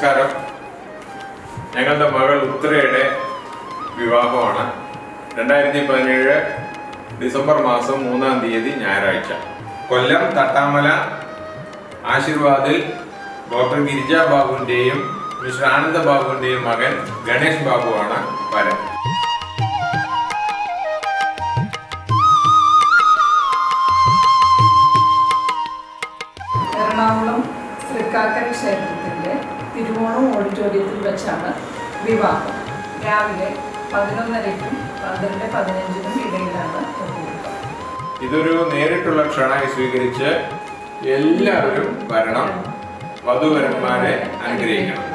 നമസ്കാരം ഞങ്ങളുടെ മകൾ ഉത്തരയുടെ വിവാഹമാണ് രണ്ടായിരത്തി പതിനേഴ് ഡിസംബർ മാസം മൂന്നാം തീയതി ഞായറാഴ്ച കൊല്ലം തട്ടാമല ആശീർവാദിൽ ഡോക്ടർ ഗിരിജ ബാബുവിൻ്റെയും മിസ്റ്റർ ആനന്ദ ബാബുവിൻ്റെയും മകൻ ഗണേഷ് ബാബുവാണ് വരൻ എറണാകുളം തൃക്കാക്കര ക്ഷേത്രത്തിൻ്റെ തിരുവോണം ഓഡിറ്റോറിയത്തിൽ വെച്ചാണ് വിവാഹം രാവിലെ പതിനൊന്നരയ്ക്കും പന്ത്രണ്ട് പതിനഞ്ചിനും ഇടയിലാണ് മുഹൂർത്തം ഇതൊരു നേരിട്ടുള്ള ക്ഷണമായി സ്വീകരിച്ച് എല്ലാവരും വരണം വധുവരന്മാരെ അനുഗ്രഹിക്കണം